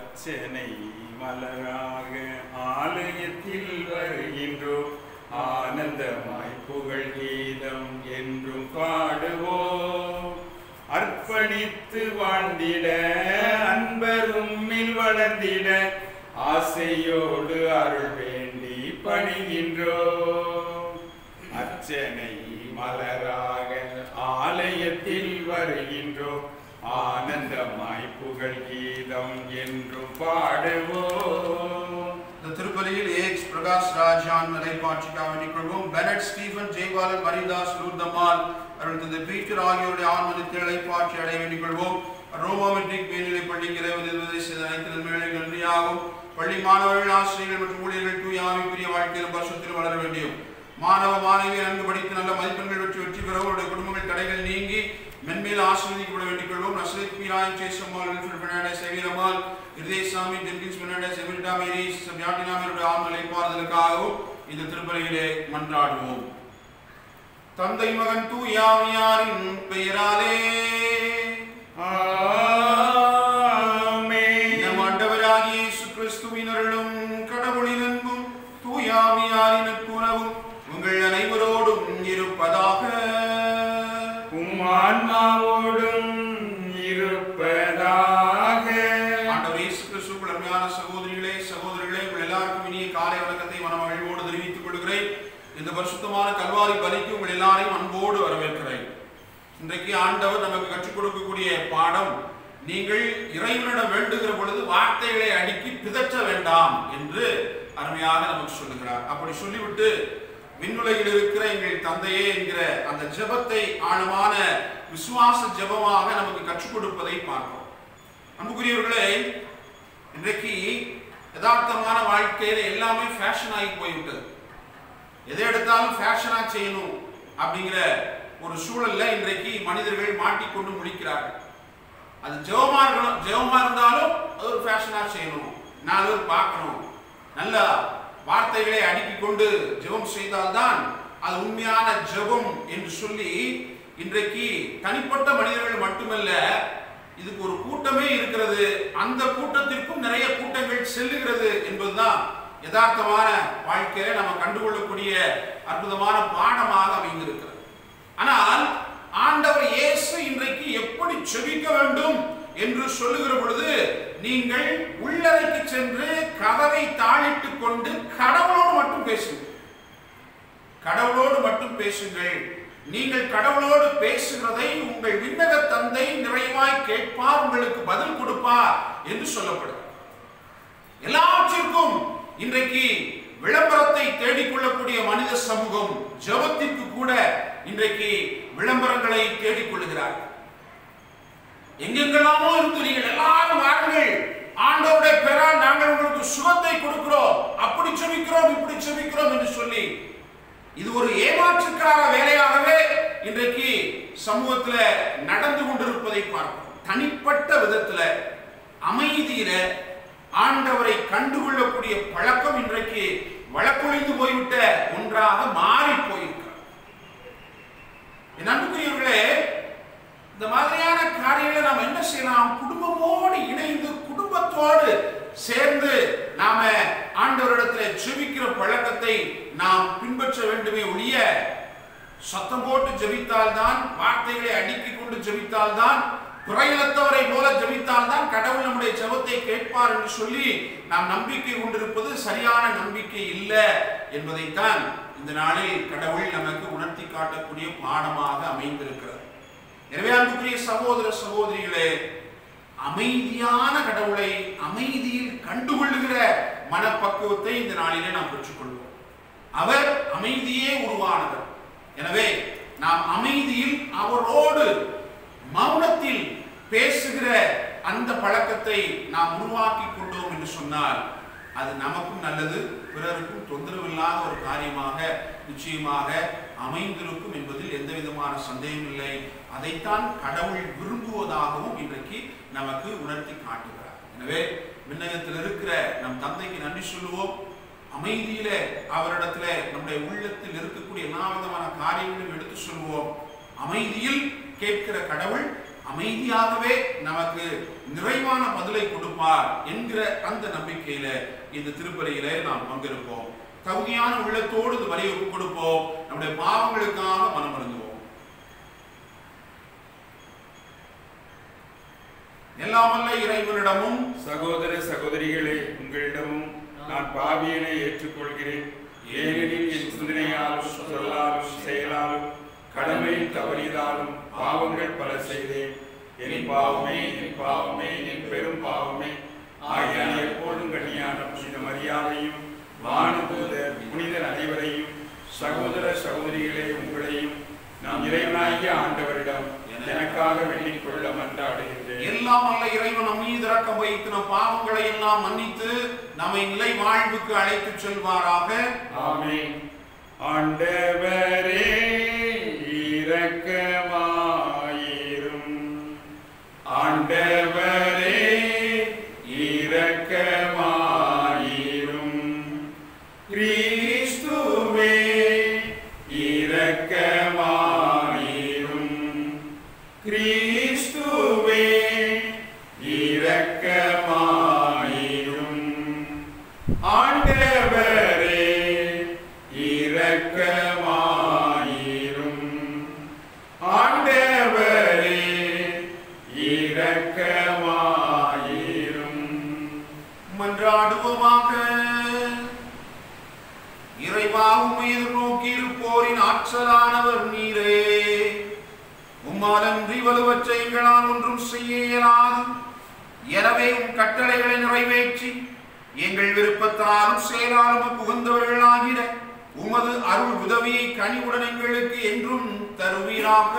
அர்ச்சனை மலராக ஆலயத்தில் வருகின்றோம் ஆனந்தமாய் புகழ் கீதம் என்றும் பாடுவோம் அர்ப்பணித்து வாழ்ந்திட அன்பரும்மில் வளர்ந்திட ஆசையோடு அருள் வேண்டி பணிகின்றோம் அர்ச்சனை மலராக ஆலயத்தில் வருகின்றோம் ஆனந்தமாய் புகழ் கீதம் என்றும் பாடுவோம் இந்த திருப்பலியில் ஏக்ஸ் பிரகாஷ் ராஜான் மலைப்பாட்சிக்காக வேண்டிக் கொள்வோம் பெனட் ஸ்டீபன் ஜெய்பாலன் மரிதாஸ் லூர்தமால் அருள் தந்தை பீட்டர் ஆகியோருடைய ஆன்மனித்த இழைப்பாட்சி அடைய வேண்டிக் கொள்வோம் ரோமா மெட்ரிக் மேல்நிலை பள்ளிக்கு இறைவன் இருவதை செய்த அனைத்து நன்மைகளை நன்றியாகும் பள்ளி மாணவர்கள் ஆசிரியர்கள் மற்றும் ஊழியர்கள் தூய ஆவிக்குரிய வாழ்க்கையிலும் பரிசுத்திலும் வளர வேண்டியும் மாணவ மாணவி நன்கு படித்து நல்ல மதிப்பெண்கள் வெற்றி வெற்றி பெற அவருடைய குடும்பங்கள் தடைகள் நீங்கி மென்மேல் ஆசீர்வதிக்கப்பட வேண்டிக் கொள்வோம் நஸ்ரத் பீராய் சேசம்மாள் வில்ஃபில் Fernandes Saveriammal Irudhayasamy Jenkins Fernandes எமிரிட்டா மேரிஸ் வியாட்டினாமியருடைய ஆண்களை பாறுதலுக்காகவும் இந்த திருப்பலியிலே மன்றாடுவோம் தந்தை மகன் தூயாவியாரின் பெயராலே ஆமென். நம் ஆண்டவராகிய இயேசு கிறிஸ்துவின் அருளும் கடவுளின் அன்பும் தூயாவியாரின் நட்புறவும் உங்கள் அனைவரோடும் இருப்பதாக உம் ஆன்மாவோடும் இருப்பதாக ஆண்டவர் இயேசு கிறிஸ்துவுக்குள் அருமையான சகோதரிகளே சகோதரிகளே உங்கள் எல்லாருக்கும் இனிய காலை வணக்கத்தை மனமகிழ்வோடு தெரிவித்துக் கொள்கிறேன் இந்த பரிசுத்தமான கல்வாரி பலிக்கு உங்கள் எல்லாரையும் அன்போடு வரவேற்கிறேன் இன்றைக்கு ஆண்டவர் நமக்கு கற்றுக் கொடுக்கக்கூடிய பாடம் நீங்கள் இறைவனிடம் வேண்டுகிற பொழுது வார்த்தைகளை அடுக்கி பிதற்ற வேண்டாம் என்று அருமையாக நமக்கு சொல்லுகிறார் அப்படி சொல்லிவிட்டு விண்ணுலகில் இருக்கிற எங்கள் தந்தையே என்கிற அந்த ஜெபத்தை ஆழமான விசுவாச ஜெபமாக நமக்கு கற்றுக் கொடுப்பதை பார்க்கிறோம் அன்புக்குரியவர்களே இன்றைக்கு யதார்த்தமான வாழ்க்கையில எல்லாமே ஃபேஷன் ஆகி போய்விட்டது எதை எடுத்தாலும் ஃபேஷனா செய்யணும் அப்படிங்கிற ஒரு சூழல்ல இன்றைக்கு மனிதர்கள் மாட்டிக்கொண்டு முழிக்கிறார்கள் அது ஜெவமா இருக்கணும் ஜெவமா இருந்தாலும் அது ஒரு ஃபேஷனா செய்யணும் நாலு பேர் பார்க்கணும் நல்ல வார்த்தைகளை அடுக்கிக் கொண்டு ஜெபம் செய்தால்தான் அது உண்மையான ஜெபம் என்று சொல்லி இன்றைக்கு தனிப்பட்ட மனிதர்கள் மட்டுமல்ல இதுக்கு ஒரு கூட்டமே இருக்கிறது அந்த கூட்டத்திற்கும் நிறைய கூட்டங்கள் செல்லுகிறது என்பதுதான் யதார்த்தமான வாழ்க்கையில நம்ம கண்டுகொள்ளக்கூடிய அற்புதமான பாடமாக அமைந்திருக்கிறது ஆனால் ஆண்டவர் இயேசு இன்றைக்கு எப்படி செபிக்க வேண்டும் என்று சொல்லுகிற பொழுது நீங்கள் உள்ளறைக்கு சென்று கதவை தாளிட்டுக் கொண்டு கடவுளோடு மட்டும் பேசுங்கள் கடவுளோடு மட்டும் பேசுங்கள் நீங்கள் கடவுளோடு பேசுகிறதை உங்கள் விண்ணக தந்தை நிறைவாய் கேட்பார் உங்களுக்கு பதில் கொடுப்பார் என்று சொல்லப்படுது எல்லாவற்றிற்கும் இன்றைக்கு விளம்பரத்தை தேடிக்கொள்ளக்கூடிய மனித சமூகம் ஜபத்திற்கு கூட இன்றைக்கு விளம்பரங்களை தேடிக்கொள்ளுகிறார் எங்கெங்கெல்லாமோ இருந்து நீங்கள் எல்லாரும் வாருங்கள் ஆண்டவருடைய பெறால் நாங்கள் உங்களுக்கு சுகத்தை கொடுக்கிறோம் அப்படி செபிக்கிறோம் இப்படி செபிக்கிறோம் என்று சொல்லி இது ஒரு ஏமாற்றுக்கார வேலையாகவே இன்றைக்கு சமூகத்துல நடந்து கொண்டிருப்பதை பார்க்கிறோம் தனிப்பட்ட விதத்துல அமைதியில ஆண்டவரை கண்டுகொள்ளக்கூடிய பழக்கம் இன்றைக்கு வழக்கொழிந்து போய்விட்ட ஒன்றாக மாறி போயிருக்கிறது என் அன்புக்குரியவர்களே இந்த மாதிரியான காரியங்களை நாம் என்ன செய்யலாம் குடும்பமோடு இணைந்து குடும்பத்தோடு சேர்ந்து நாம ஆண்டவரிடத்துல ஜெபிக்கிற பழக்கத்தை நாம் பின்பற்ற வேண்டுமே ஒழிய சத்தம் போட்டு ஜெபித்தால்தான் வார்த்தைகளை அடுக்கிக் கொண்டு ஜெபித்தால்தான் குறையிலத்தவரை போல ஜெபித்தால்தான் கடவுள் நம்முடைய ஜெபத்தை கேட்பார் என்று சொல்லி நாம் நம்பிக்கை கொண்டிருப்பது சரியான நம்பிக்கை இல்லை என்பதைத்தான் இந்த நாளில் கடவுள் நமக்கு உணர்த்தி காட்டக்கூடிய பாடமாக அமைந்திருக்கிறது எனவே அன்புக்குரிய சகோதர சகோதரிகளே அமைதியான கடவுளை அமைதியில் கண்டுகொள்ளுகிற மனப்பக்குவத்தை இந்த நாளிலே நாம் பெற்றுக்கொள்வோம் அவர் அமைதியே உருவானவர் எனவே நாம் அமைதியில் அவரோடு மௌனத்தில் பேசுகிற அந்த பழக்கத்தை நாம் உருவாக்கி கொண்டோம் என்று சொன்னால் அது நமக்கும் நல்லது பிறருக்கும் தொந்தரவில்லாத ஒரு காரியமாக நிச்சயமாக அமைந்திருக்கும் என்பதில் எந்த விதமான சந்தேகம் இல்லை அதைத்தான் கடவுள் விரும்புவதாகவும் இன்றைக்கு நமக்கு உணர்த்தி காட்டுகிறார் எனவே விண்ணகத்தில் இருக்கிற நம் தந்தைக்கு நன்றி சொல்லுவோம் அமைதியில அவரிடத்துல நம்முடைய உள்ளத்தில் இருக்கக்கூடிய எல்லா விதமான காரியங்களையும் எடுத்து சொல்லுவோம் அமைதியில் கேட்கிற கடவுள் அமைதியாகவே நமக்கு நிறைவான பதிலை கொடுப்பார் என்கிற அந்த நம்பிக்கையில இந்த திருப்பலியிலே நாம் பங்கெடுப்போம் தகுதியான உள்ளத்தோடு இந்த வரியை ஒப்புக் கொடுப்போம் நம்முடைய பாவங்களுக்காக மனம் வருந்துவோம் எல்லாமல்ல இறைவனிடமும் சகோதர சகோதரிகளே உங்களிடமும் நான் பாவியனை ஏற்றுக்கொள்கிறேன் ஏனெனில் என் சிந்தனையாலும் சொல்லாலும் செயலாலும் கடமையில் தவறியதாலும் பாவங்கள் பல செய்தேன் என் பாவமே என் பாவமே என் பெரும் பாவமே ஆகியான எப்போதும் கண்ணியான புனித மரியாதையும் வானதூதர் புனிதர் அனைவரையும் சகோதர சகோதரிகளே உங்களையும் நாம் இறைவனாகிய ஆண்டவரிடம் எனக்காக வேண்டிக் கொள்ள மன்றாடுகின்றேன் எல்லாம் அல்ல இறைவன் நம் மீது இரக்கம் வைத்து நம் பாவங்களை எல்லாம் மன்னித்து நம்மை நிலை வாழ்வுக்கு அழைத்துச் செல்வாராக ஆமென் ஆண்டவரே இரக்கமாயிரும் ஆண்டவரே இரக்கமாயிரும் கிறிஸ்துவே இரக்கமாயிரும் கிறிஸ்துவே இரக்கமாயிரும் ஆண்டவரே இரக்கமாயிரும் ஆண்டவரே இரக்கமாயிரும் மன்றாடுவோமாக இறைவா உம்மை எதிர்நோக்கி இருப்போரின் ஆற்றலானவர் நீரே உம்மாலன்றி வலுவற்ற எங்களால் ஒன்றும் செய்ய இயலாது எனவே உம் கட்டளைகளை நிறைவேற்றி எங்கள் விருப்பத்தாலும் செயலாலும் புகுந்தவர்களாகிட உமது அருள் உதவியை கனிவுடன் எங்களுக்கு என்றும் தருவீராக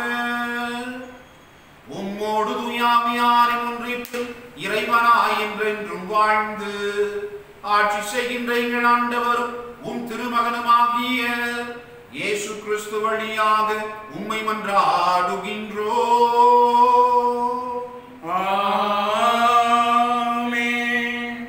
உம்மோடு துயாமியாரின் ஒன்றிப்பில் இறைவனாய் என்றென்றும் வாழ்ந்து ஆட்சி செய்கின்ற எங்கள் ஆண்டவரும் உம் திருமகனுமாகிய இயேசு கிறிஸ்து வழியாக உம்மை மன்றாடுகின்றோ ஆமென்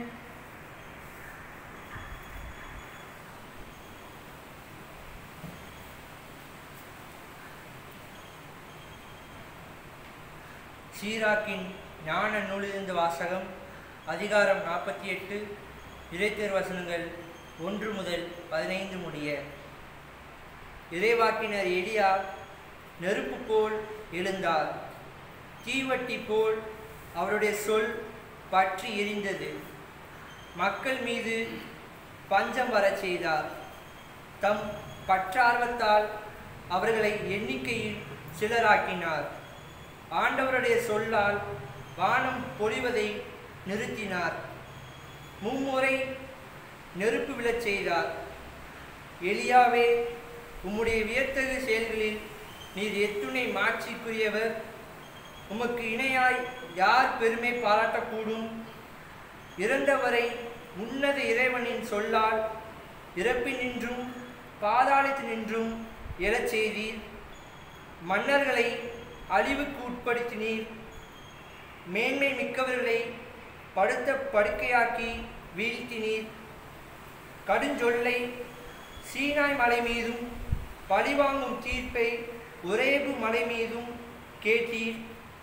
சீராக்கின் ஞான நூலிலிருந்து வாசகம் அதிகாரம் நாற்பத்தி எட்டு இறைத்தேர் வசனங்கள் ஒன்று முதல் பதினைந்து முடிய இறைவாக்கினர் எலியா நெருப்பு போல் எழுந்தார் தீவட்டி போல் அவருடைய சொல் பற்றி எரிந்தது மக்கள் மீது பஞ்சம் வரச் செய்தார் தம் பற்றார்வத்தால் அவர்களை எண்ணிக்கையில் சிலராக்கினார் ஆண்டவருடைய சொல்லால் வானம் பொழிவதை நிறுத்தினார் மும்முறை நெருப்பு விழச் செய்தார் எலியாவே உம்முடைய வியத்தகு செயல்களில் நீர் எத்துணை மாட்சிக்குரியவர் உமக்கு இணையாய் யார் பெருமை பாராட்டக்கூடும் இறந்தவரை உன்னத இறைவனின் சொல்லால் இறப்பினின்றும் பாதாளத்தினின்றும் எழச் செய்தீர் மன்னர்களை அழிவுக்கு உட்படுத்தினீர் மேன்மை மிக்கவர்களை படுத்த படுக்கையாக்கி வீழ்த்தினீர் கடுஞ்சொல்லை சீனாய் மலை மீதும் பழிவாங்கும் தீர்ப்பை ஒரேபு மலை மீதும் கேட்டீர்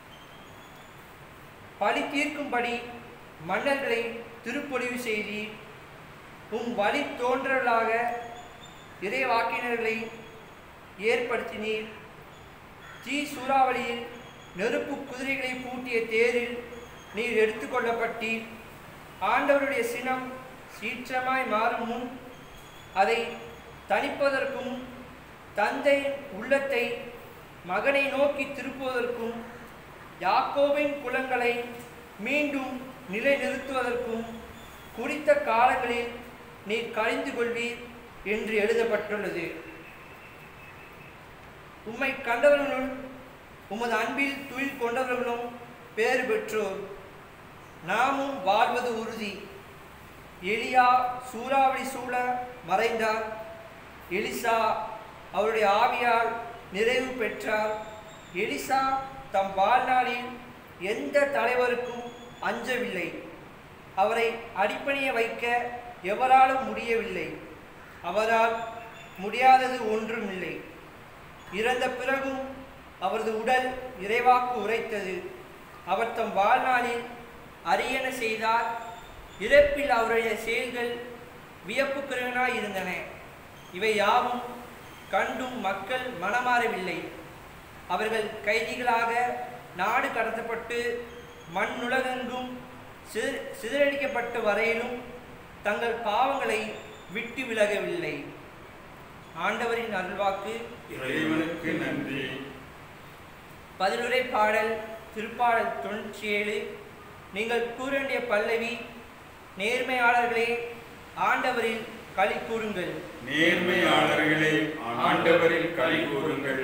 பழி தீர்க்கும்படி மன்னர்களை திருப்பொழிவு செய்தீர் உம் வழி தோன்றலாக இறைவாக்கினர்களை ஏற்படுத்தினீர் தீ சூறாவளியில் நெருப்பு குதிரைகளை பூட்டிய தேரில் நீர் எடுத்துக்கொள்ளப்பட்டீர் ஆண்டவருடைய சினம் சீற்றமாய் மாறும் முன் அதை தணிப்பதற்கும் தந்தை உள்ளத்தை மகனை நோக்கி திருப்புவதற்கும் யாக்கோபின் குலங்களை மீண்டும் நிலைநிறுத்துவதற்கும் குறித்த காலங்களில் நீர் கழிந்து கொள்வீர் என்று எழுதப்பட்டுள்ளது உம்மை கண்டவர்களும் உமது அன்பில் துயில் கொண்டவர்களும் பேறு பெற்றோர் நாமும் வாழ்வது உறுதி எலியா சூறாவளி சூழ மறைந்தார் எலிசா அவருடைய ஆவியால் நிறைவு பெற்றார் எலிசா தம் வாழ்நாளில் எந்த தலைவருக்கும் அஞ்சவில்லை அவரை அடிப்பணிய வைக்க எவராலும் முடியவில்லை அவரால் முடியாதது ஒன்றுமில்லை இறந்த பிறகும் அவரது உடல் இறைவாக்கு உரைத்தது அவர் தம் வாழ்நாளில் அரியன செய்தார் இறப்பில் அவருடைய செயல்கள் வியப்புக்குரியவனாய் இருந்தன இவை யாவும் கண்டும் மக்கள் மனமாறவில்லை அவர்கள் கைதிகளாக நாடு கடத்தப்பட்டு மண்ணுலகெங்கும் சித- சிதறடிக்கப்பட்ட வரையிலும் தங்கள் பாவங்களை விட்டு விலகவில்லை ஆண்டவரின் அருள்வாக்கு இறைவனுக்கு நன்றி பதிலுரை பாடல் திருப்பாடல் தொண்ணூற்றி ஏழு நீங்கள் கூற வேண்டிய பல்லவி நேர்மையாளர்களே ஆண்டவரில் களி கூறுங்கள் நேர்மையாளர்களே ஆண்டவரில் களி கூறுங்கள்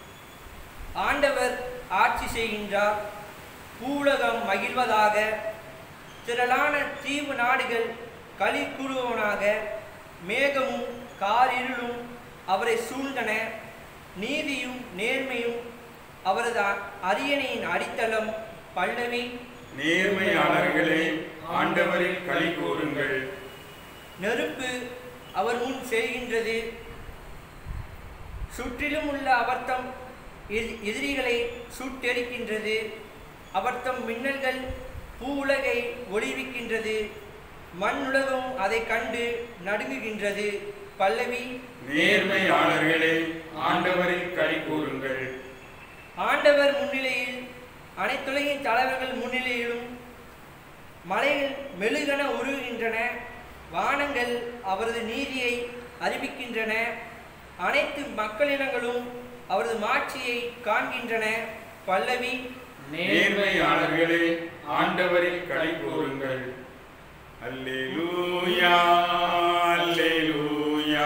ஆண்டவர் ஆட்சி செய்கின்றார் பூவுலகம் மகிழ்வதாக திரளான தீவு நாடுகள் களி கூறுவனாக மேகமும் காரிருளும் அவரை சூழ்ந்தன நீதியும் நேர்மையும் அவரது அ- அரியணையின் அடித்தளம் பல்லவி நேர்மையாளர்களே ஆண்டவரில் களி கூறுங்கள் நெருப்பு அவர் முன் செல்கின்றது சுற்றிலும் உள்ள அவர்த்தம் எதி- எதிரிகளை சுட்டெரிக்கின்றது அவர்த்தம் மின்னல்கள் பூவுலகை ஒளிவிக்கின்றது மண்ணுலகம் அதை கண்டு நடுங்குகின்றது பல்லவி நேர்மையாளர்களே ஆண்டவரில் களி கூறுங்கள் ஆண்டவர் முன்னிலையில் அனைத்துலகின் தலைவர்கள் முன்னிலையிலும் மலைகள் மெழுகென உருகுகின்றன வானங்கள் அவரது நீதியை அறிவிக்கின்றன அனைத்து மக்களினங்களும் அவரது மாட்சியை காண்கின்றன பல்லவி நேர்மையாளர்களே ஆண்டவரில் களி கூறுங்கள் அல்லேலூயா அல்லேலூயா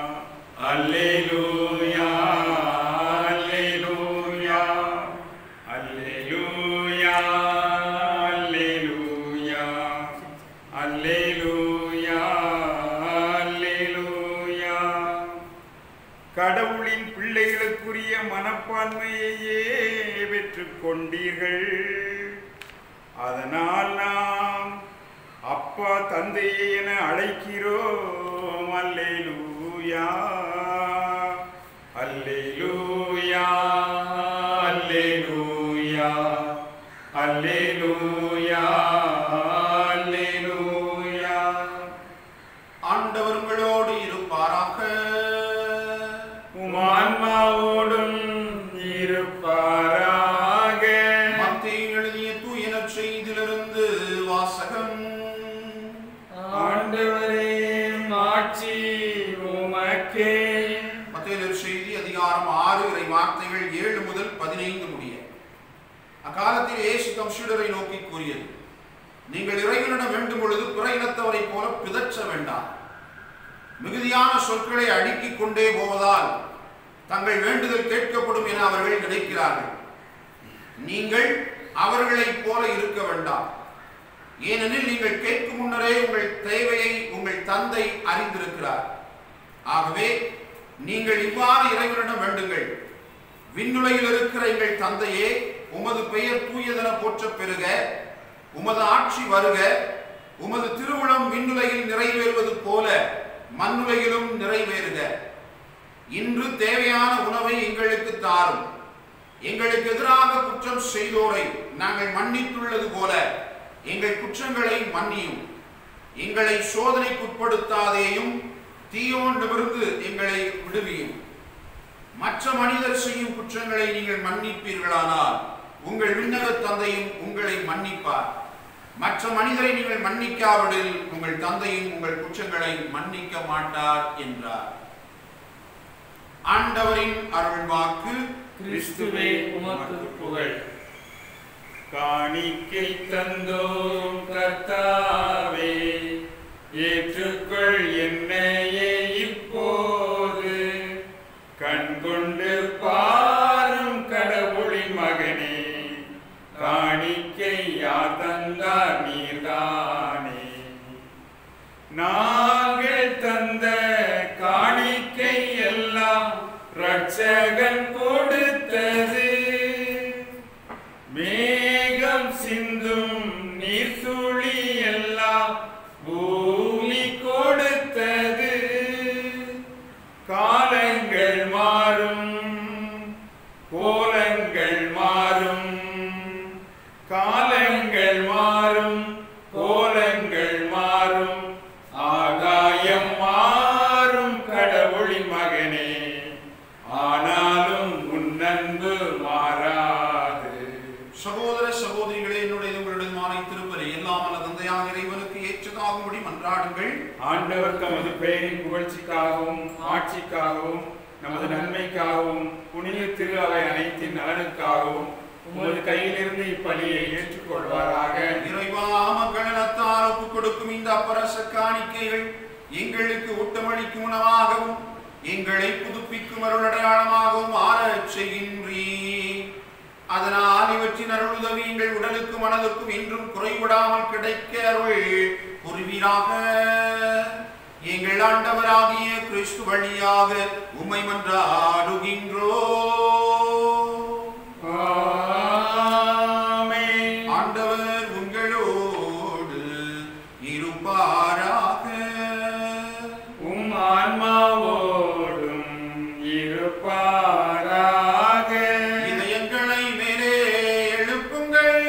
அல்லேலூயா அல்லேலூயா அல்லேலூயா அல்லேலூயா அல்லேலூயா அல்லேலூயா கடவுளின் பிள்ளைகளுக்குரிய மனப்பான்மையையே பெற்றுக் கொண்டீர்கள் அதனால் நாம் அப்பா தந்தையே என அழைக்கிறோம் அல்லேலூயா அல்லேலூயா அல்லேலூயா அல்லேலூயா அல்லேலூயா ஆண்டவர் உங்களோடு இருப்பாராக உமான்மாவோடும் இருப்பாராக மத்தேயு எழுதிய தூய நற்செய்தியிலிருந்து வாசகம் ஆண்டவரே மாட்சி உமக்கே மத்தேயு செய்தி அதிகாரம் ஆறு இறை வார்த்தைகள் ஏழு முதல் பதினைந்து முடிய அக்காலத்தில் இயேசு தம் சீடரை நோக்கி கூறியது நீங்கள் இறைவனிடம் வேண்டும் பொழுது பிற இனத்தவரைப் போல பிதற்ற வேண்டாம் மிகுதியான சொற்களை அடுக்கிக் கொண்டே போவதால் தங்கள் வேண்டுதல் கேட்கப்படும் என அவர்கள் நினைக்கிறார்கள் நீங்கள் அவர்களைப் போல இருக்க வேண்டாம் ஏனெனில் நீங்கள் கேட்கும் முன்னரே உங்கள் தேவையை உங்கள் தந்தை அறிந்திருக்கிறார் ஆகவே நீங்கள் இவ்வாறு இறைவனிடம் வேண்டுங்கள் விண்ணுலகில் இருக்கிற எங்கள் தந்தையே உமது பெயர் தூயதென போற்றப் பெறுக உமது ஆட்சி வருக உமது திருவுளம் விண்ணுலகில் நிறைவேறுவது போல மண்ணுலகிலும் நிறைவேறுக இன்று தேவையான உணவை எங்களுக்கு தாரும் எங்களுக்கு எதிராக குற்றம் செய்தோரை நாங்கள் மன்னித்துள்ளது போல எங்கள் குற்றங்களை மன்னியும் எங்களை சோதனைக்குட்படுத்தாதேயும் தீயோனிடமிருந்து எங்களை விடுவியும் மற்ற மனிதர் செய்யும் குற்றங்களை நீங்கள் மன்னிப்பீர்களானால் உங்கள் விண்ணக தந்தையும் உங்களை மன்னிப்பார் மற்ற மனிதரை நீங்கள் மன்னிக்காவிடில் உங்கள் தந்தையும் உங்கள் குற்றங்களை மன்னிக்க மாட்டார் என்றார் ஆண்டவரின் அருள்வாக்கு கிறிஸ்துவே உமக்கு புகழ் காணிக்கை தந்தோம் கர்த்தாவே ஏற்றுக்கொள் என்னையே இப்போது கண்கொண்டு பாரும் கடவுளின் மகனே காணிக்கை யார் தந்தார் நீர்தானே நாங்கள் தந்த காணிக்கை எல்லாம் ரட்சகன் கொடுத்தது மேகம் சிந்தும் நீர் துளி எல்லாம் பூமி கொடுத்தது காலங்கள் மாறும் கோலங்கள் கோலங்கள் மாறும் ஆகாயம் மாறும் கடவுளின் மகனே ஆனாலும் உன் அன்பு மாறாது சகோதர சகோதரிகளே என்னுடைய உங்களுடமான திருப்பலி எல்லாம் அல்ல தந்தையாக இறைவனுக்கு ஏற்றதாகும்படி மன்றாடுங்கள் ஆண்டவர் தமது பெயரின் புகழ்ச்சிக்காகவும் ஆட்சிக்காகவும் நமது நன்மைக்காகவும் புனித திரு அவை அனைத்தின் நலனுக்காகவும் உமது கையிலிருந்து இப்பலியை ஏற்றுக்கொள்வாராக இறைவா மக்களினத்தார் ஒப்புக் கொடுக்கும் இந்த அப்பரச காணிக்கைகள் எங்களுக்கு ஊட்டமளிக்கும் உணவாகவும் எங்களை புதுப்பிக்கும் அருளடையாளமாகவும் ஆறச் செய்கின்றீ அதனால் இவற்றின் அருளுதவி எங்கள் உடலுக்கும் மனதுக்கும் என்றும் குறைவிடாமல் கிடைக்க அருள் புரிவீராக எங்கள் ஆண்டவராகிய கிறிஸ்து வழியாக உம்மை மன்றாடுகின்றோ ஆமென். ஆண்டவர் உங்களோடு இருப்பாராக உம் ஆன்மாவோடும் இருப்பாராக இதயங்களை மேலே எழுப்புங்கள்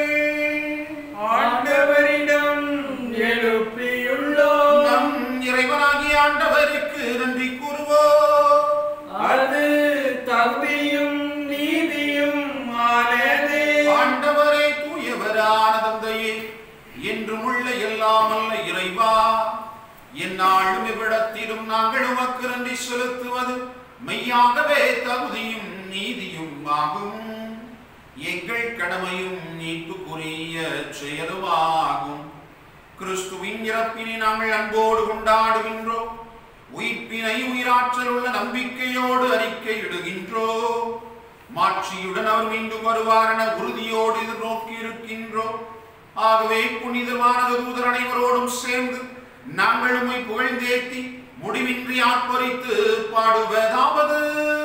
ஆண்டவரிடம் எழுப்பியுள்ளோம் நம் இறைவனாகிய ஆண்டவருக்கு நன்றி கூறுவோம் அது தகுதியும் நீதியும் ஆனதே ஆண்டவரே தூயவரான தந்தையே என்றும் உள்ள எல்லாம் அல்ல இறைவா எந்நாளும் இவ்விடத்திலும் நாங்கள் உமக்கு நன்றி செலுத்துவது மெய்யாகவே தகுதியும் நீதியும் ஆகும் எங்கள் கடமையும் நீட்டுக்குரிய செயலுமாகும் கிறிஸ்துவின் இறப்பினை நாங்கள் அன்போடு கொண்டாடுகின்றோம் உயிர்ப்பினை உயிராற்றல் உள்ள நம்பிக்கையோடு அறிக்கையிடுகின்றோம் மாட்சியுடன் அவர் மீண்டும் வருவார் என உறுதியோடு எதிர்நோக்கி இருக்கின்றோம் ஆகவே புனிதமான தூதர் அனைவரோடும் சேர்ந்து நாங்கள் உம்மை புகழ்ந்தேத்தி முடிவின்றி ஆர்ப்பரித்து பாடுவதாவது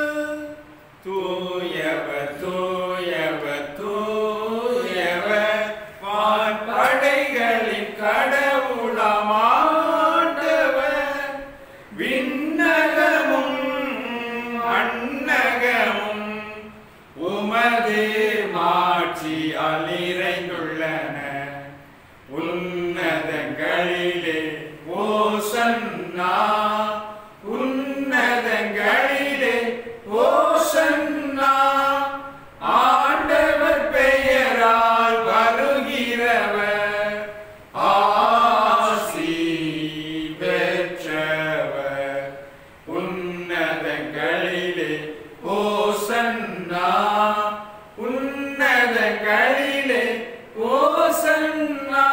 தூயவர் தூயவர் தூயவர் வான்படைகளின் கடவுளமாண்டவர் விண்ணகமும் அன்னகமும் உமது மாட்சியால் நிறைந்துள்ளன உன்னதங்களிலே ஓசன்னா உன்னதங்களிலே ஓசன்னா ஆண்டவர் பெயரால் வருகிறவர் ஆசி பெற்றவர் உன்னதங்களிலே ஓசன்னா உன்னதங்களிலே ஓசன்னா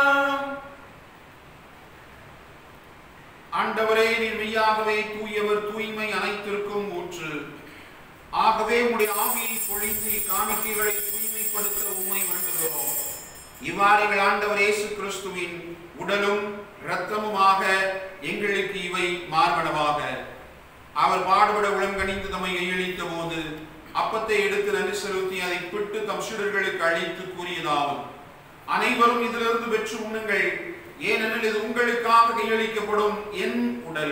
ஆண்டவரே நீர் மெய்யாகவே தூயவர் தூய்மை அனைத்திற்கும் ஊற்று ஆகவே உம்முடைய ஆவியை பொழிந்து காணிக்கைகளை தூய்மைப்படுத்த உம்மை வேண்டுகிறோம் இவ்வாறு எங்கள் ஆண்டவர் இயேசு கிறிஸ்துவின் உடலும் இரத்தமுமாக எங்களுக்கு இவை மார்பனவாக அவர் பாடுபட உளங்கணிந்து தம்மை கையளித்த போது அப்பத்தை எடுத்து நன்றி செலுத்தி அதை பிட்டு தம் சீடர்களுக்கு அளித்து கூறியதாகும் அனைவரும் இதிலிருந்து பெற்று உண்ணுங்கள் ஏனெனில் இது உங்களுக்காக கையளிக்கப்படும் என் உடல்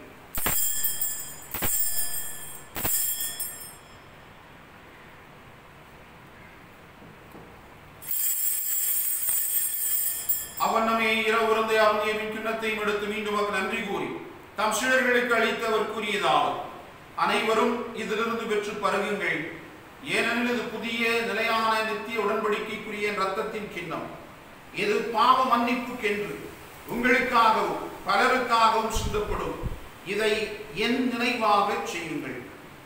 அவனமே இரவு இருந்தை அருந்தியவின் கிண்ணத்தையும் எடுத்து மீண்டும் அவர் நன்றி கூறி தம் சீடர்களுக்கு அளித்தவர் கூறியதாவது அனைவரும் இதிலிருந்து பெற்று பருகுங்கள் ஏனெனில் இது புதிய நிலையான நித்திய உடன்படிக்கைக்குரிய என் ரத்தத்தின் கிண்ணம் இது பாவ மன்னிப்புக்கென்று உங்களுக்காகவும் பலருக்காகவும் சிந்தப்படும் இதை என் நினைவாக செய்யுங்கள்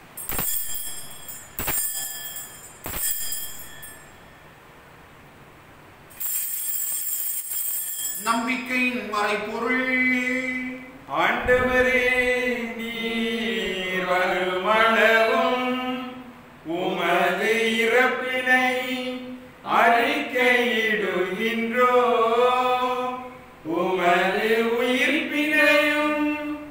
நம்பிக்கையின் மறைப்பொருள் ஆண்டவரே நீர் வருமளவும் உமது இறப்பினை அறிக்கையிடுகின்றோ உமது உயிர்ப்பினையும்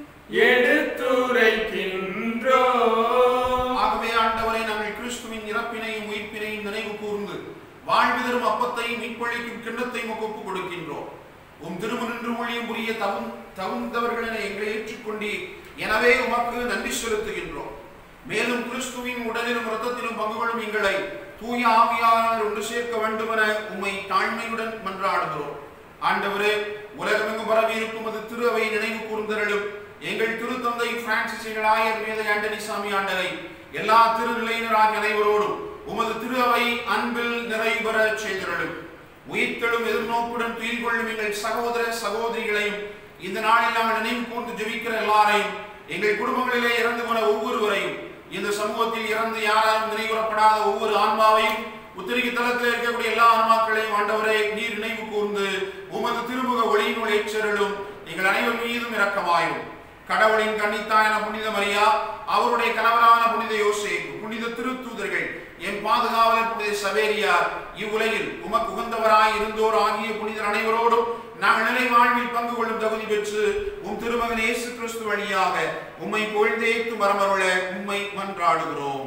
எடுத்துரைக்கின்றோ ஆகவே ஆண்டவரை நாங்கள் கிறிஸ்துவின் இறப்பினையும் உயிர்ப்பினையும் நினைவு கூர்ந்து வாழ்வு தரும் அப்பத்தையும் மீட்பளிக்கும் கிண்ணத்தையும் ஒப்புக் கொடுக்கின்றோம் உம் திருமணன்று ஊழியம் புரிய தகும் தகுந்தவர்கள் என எங்களை ஏற்றுக்கொண்டீர் எனவே உமக்கு நன்றி செலுத்துகின்றோம் மேலும் கிறிஸ்துவின் உடலிலும் இரத்தத்திலும் பங்கு கொள்ளும் எங்களை தூய ஆவியாளர் ஒன்று சேர்க்க வேண்டும் என உம்மை தாழ்மையுடன் மன்றாடுகிறோம் ஆண்டவரே உலகமெங்கும் பரவி இருக்கும் அது திரு அவை நினைவு கூர்ந்தருளும் எங்கள் திருத்தந்தை பிரான்சிஸ் எங்கள் ஆயர் மேதை ஆண்டனி சாமி ஆண்டரை எல்லா திருநிலையினராகிய அனைவரோடும் உமது திரு அவை அன்பில் நிறைவு பெற செய்திருளும் உயிர்த்தெழும் எதிர்நோக்குடன் துயில் கொள்ளும் எங்கள் சகோதர சகோதரிகளையும் இந்த நாளில் நாங்கள் நினைவு கூர்ந்து ஜெபிக்கிற எல்லாரையும் எங்கள் குடும்பங்களிலே இறந்து போன ஒவ்வொருவரையும் இந்த சமூகத்தில் இறந்து யாராலும் நினைவுறப்படாத ஒவ்வொரு ஆன்மாவையும் உத்திரிகை தளத்தில் இருக்கக்கூடிய எல்லா ஆன்மாக்களையும் ஆண்டவரே நீர் நினைவு கூர்ந்து உமது திருமுக ஒளியினுள் ஏற்றருளும் எங்கள் அனைவர் மீதும் இரக்கமாயும் கடவுளின் கன்னித்தாயன புனித மரியா அவருடைய கணவரான புனித யோசேப்பு புனித திருத்தூதர்கள் என் பாதுகாவலர் புனித சவேரியார் இவ்வுலகில் உமக்கு உகந்தவராய் இருந்தோர் ஆகிய புனிதர் அனைவரோடும் நாங்கள் நிலை வாழ்வில் பங்கு கொள்ளும் தகுதி பெற்று உம் திருமகன் இயேசு கிறிஸ்து வழியாக உம்மை பொழுதேத்து மரமருள உம்மை மன்றாடுகிறோம்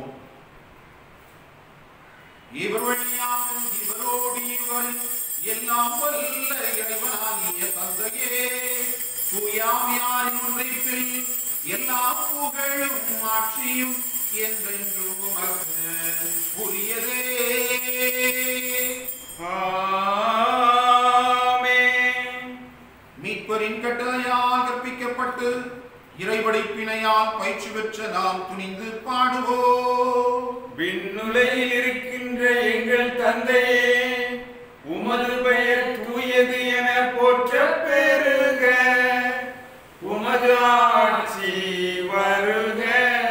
இவர் வழியாக இவரோடு இவர் எல்லாம் வல்ல இறைவனாகிய தந்தையே தூயாவியாரின் ஒன்றைப்பில் எல்லா புகழும் ஆட்சியும் என்றென்றும் உமக்கு உரியதே ஆமென். மீட்பரின் கட்டளையால் கற்பிக்கப்பட்டு இறைபடைப்பினையால் பயிற்சி பெற்ற நாம் துணிந்து பாடுவோம் விண்ணுலகில் இருக்கின்ற எங்கள் தந்தையே உமது பெயர் தூயது என போற்ற பெருக உமது ஆட்சி வருக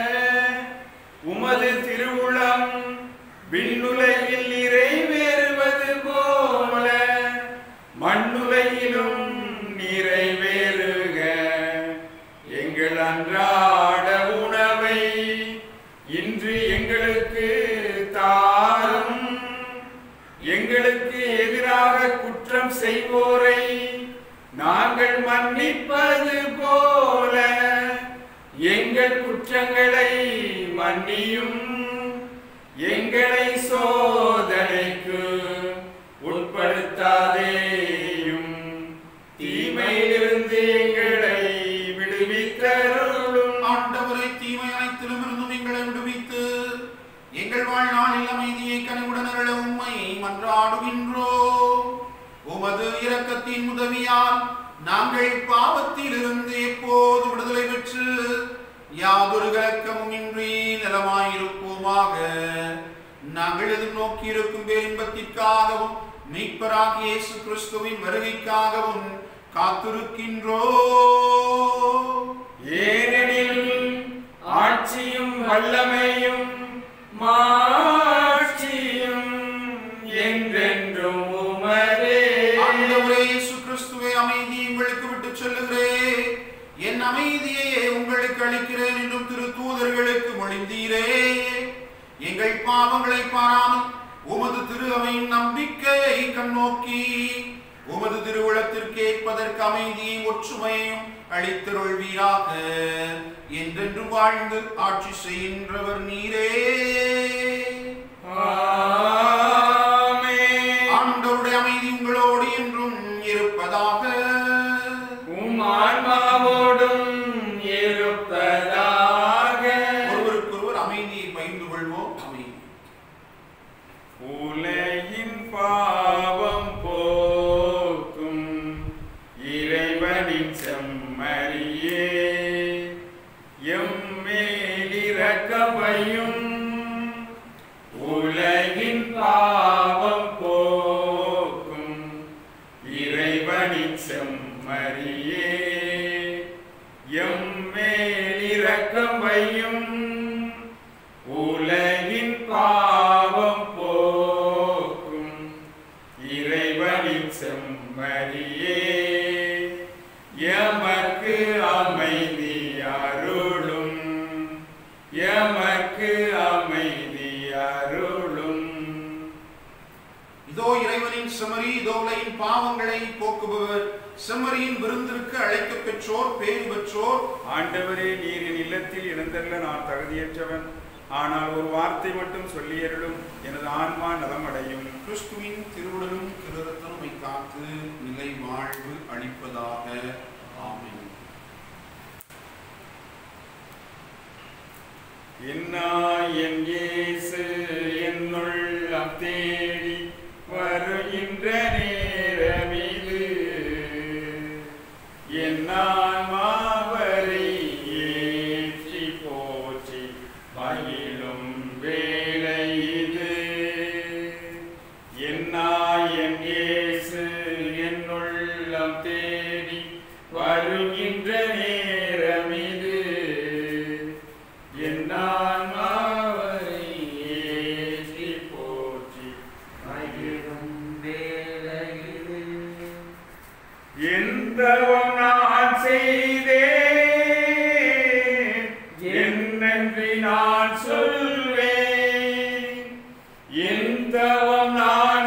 உமது திருவுளம் விண்ணுலகில் நிறைவேறுவது போல மண்ணுலகிலும் நிறைவேறுக எங்கள் அன்றாட உணவை இன்று எங்களுக்கு தாரும் எங்களுக்கு எதிராக குற்றம் செய்வோரை நாங்கள் மன்னிப்பது போல எங்கள் குற்றங்களை மன்னியும் எங்களை சோதனைக்கு உட்படுத்தாதேயும் தீமையிலிருந்து எங்களை விடுவித்தருளும் ஆண்டவரை தீமை அனைத்திலும் இருந்தும் எங்களை விடுவித்து எங்கள் வாழ்நாளில் அமைதியை கனிவுடன் அருள உம்மை மன்றாடுகின்றோ உமது இரக்கத்தின் உதவியால் நாங்கள் பாவத்தில் இருந்து எப்போது விடுதலை பெற்று யாதொரு கலக்கமும் இன்றி நலமாயிருப்போமாக நாங்கள் எதிர்நோக்கி இருக்கும் பேரின்பத்திற்காகவும் மீட்பராகிய இயேசு கிறிஸ்துவின் வருகைக்காகவும் காத்திருக்கின்றோம் ஏனெனில் ஆட்சியும் வல்லமையும் மாட்சியும் என்றென்றும் உமதே ஆண்டவரே இயேசு கிறிஸ்துவே அமைதி உங்களுக்கு விட்டு சொல்லுகிறேன் என் அமைதியை உங்களுக்கு அளிக்கிறேன் என்றும் திரு தூதர்களுக்கு மொழிந்தீரே எங்கள் பாவங்களை பாராமல் உமது திரு அவையின் நம்பிக்கை கண்ணோக்கி உமது திருவுளத்திற்கு ஏற்பதற்கு அமைதியை ஒற்றுமையையும் அளித்தருள்வீராக என்றென்றும் வாழ்ந்து ஆட்சி செய்கின்றவர் நீரே ஆமென். ஆண்டவருடைய அமைதி உங்களோடு என்றும் இருப்பதாக உம் ஆன்மாவோடும் இருப்பதாக ஒருவருக்கொருவர் அமைதியை பகிர்ந்து கொள்வோம் அமைதி உலகின் பாவம் போக்கும் இறைவனின் செம்மறியே எம்மேலிரக்கமையும் உலகின் பாவம் போக்கும் இறைவனின் செம்மறியே எம்மேலிரக்கமையும் உலகின் பாவம் போக்கும் இறைவனின் செம்மறியே எமக்கு அமைதி அருளும் எமக்கு அமைதி அருளும் இதோ இறைவனின் செமரி இதோ உலகின் பாவங்களை போக்குபவர் செம்மறியின் விருந்திற்கு அழைக்கப் பெற்றோர் பேறு பெற்றோர் ஆண்டவரே நீர் என் இல்லத்தில் இழந்தல்ல நான் தகுதியற்றவன் ஆனால் ஒரு வார்த்தை மட்டும் சொல்லியருளும் எனது ஆன்மா நலமடையும் கிறிஸ்துவின் திருவுடலும் திருரத்தனுமை காத்து நிலை வாழ்வு அளிப்பதாக ஆமென் இன்னா என் இயேசு என்னுள்ளம் தேடி வருகின்ற நேரம் இது என் ஆன்மாவரை ஏற்றி போற்றி மகிழும் வேளை இது என்னாயன் இயேசு என் உள்ளம் தேடி வருகின்ற நேரம் இது என் ஆன்மாவரை ஏற்றி போற்றி மகிழும் வேளையிலே எந்தவம் நான் செய்தேன் என்னென்று நான் சொல்வேன் எந்தவம் நான்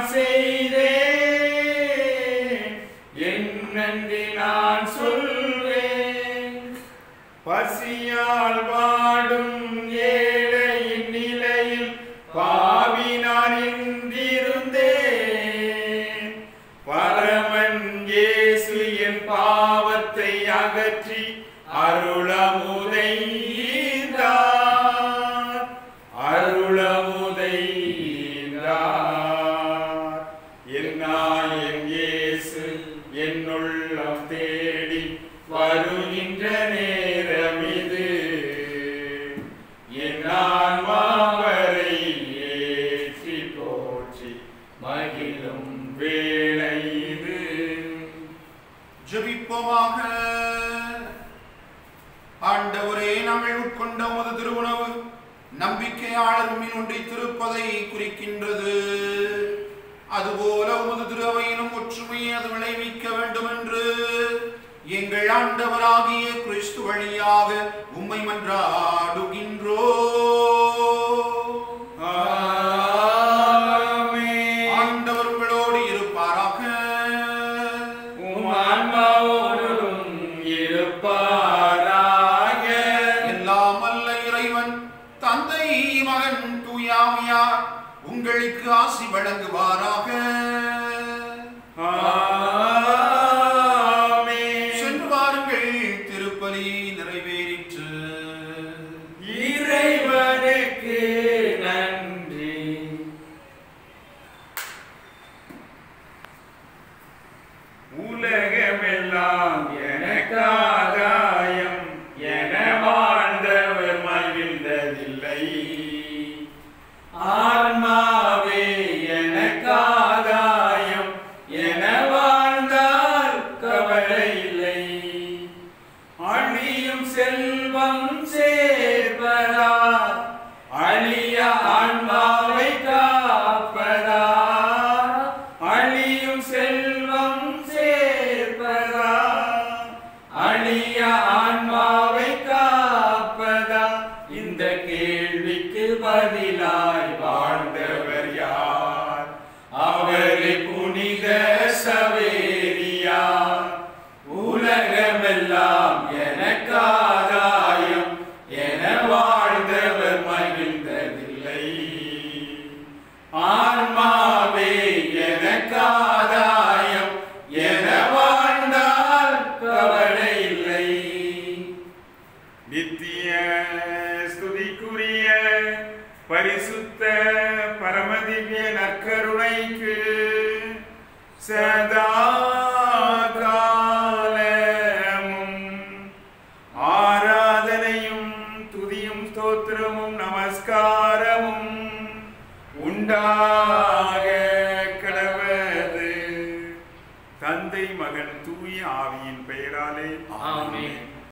செய்தேன் என்னென்று நான் சொல்வேன் பசியால் வாடும் ஏழையின் நிலையில் பாவி நான் இருந்திருந்தேன் பரமன் இயேசு என் பாவத்தை அகற்றி அருளமுதை ஈந்தார். அருளமுதை ஈந்தார். என் நாயன் இயேசு என்னுள்ளம் தேடி வருகின்ற நேரம் இது என் ஆன்மாவரை ஏற்றி போற்றி மகிழும் வேளை இது ஜெபிப்போமாக ஆண்டவரே நாங்கள் உட்கொண்ட உமது திருவுணவு நம்பிக்கையாளர் உம்மில் ஒன்றை திருப்பதை குறிக்கின்றது அதுபோல உமது திருவையிலும் ஒற்றுமையை அது விளைவிக்க வேண்டும் என்று எங்கள் ஆண்டவராகிய கிறிஸ்து வழியாக உம்மை மன்றாடுகின்றோ ஆமென். ஆண்டவர் உங்களோடு இருப்பாராக உம் ஆன்மாவோடும் இருப்பாராக. எல்லாம் வல்ல இறைவன் தந்தை மகன் தூயாமையார் உங்களுக்கு ஆசி வழங்குவாராக ஆமென். சென்று வாருங்கள் திருப்பலி நிறைவேறிற்று இறைவனுக்கு நன்றி உலகமெல்லாம் எனக்காதாயம் என வாழ்ந்தவர் மகிழ்ந்ததில்லை ஆன்மாவே எனக்காதாயம் என வாழ்ந்தால் கவலை இல்லை அழியும் செல்வம் சேர்ப்பதா அழிய ஆன்மாவை காப்பதா அழியும் செல்வம் சேர்ப்பதா அழிய ஆன்மாவை காப்பதா இந்த கேள்விக்கு பதிலாய் வாழ்ந்தவர் யார் அவரை புனித சவேரியார் உலகமெல்லாம் எனக்காதாயம் என வாழ்ந்தவர் மகிழ்ந்ததில்லை ஆன்மாவே எனக்காதாயம் என வாழ்ந்தால் கவலை இல்லை நித்திய ஸ்துதிக்குரிய பரிசுத்த பரமதிவ்ய நற்கருணைக்கு சதா காலமும் ஆராதனையும் துதியும் ஸ்தோத்திரமும் நமஸ்காரமும் உண்டாக கடவது தந்தை மகன் தூய ஆவியின் பெயராலே ஆமென்.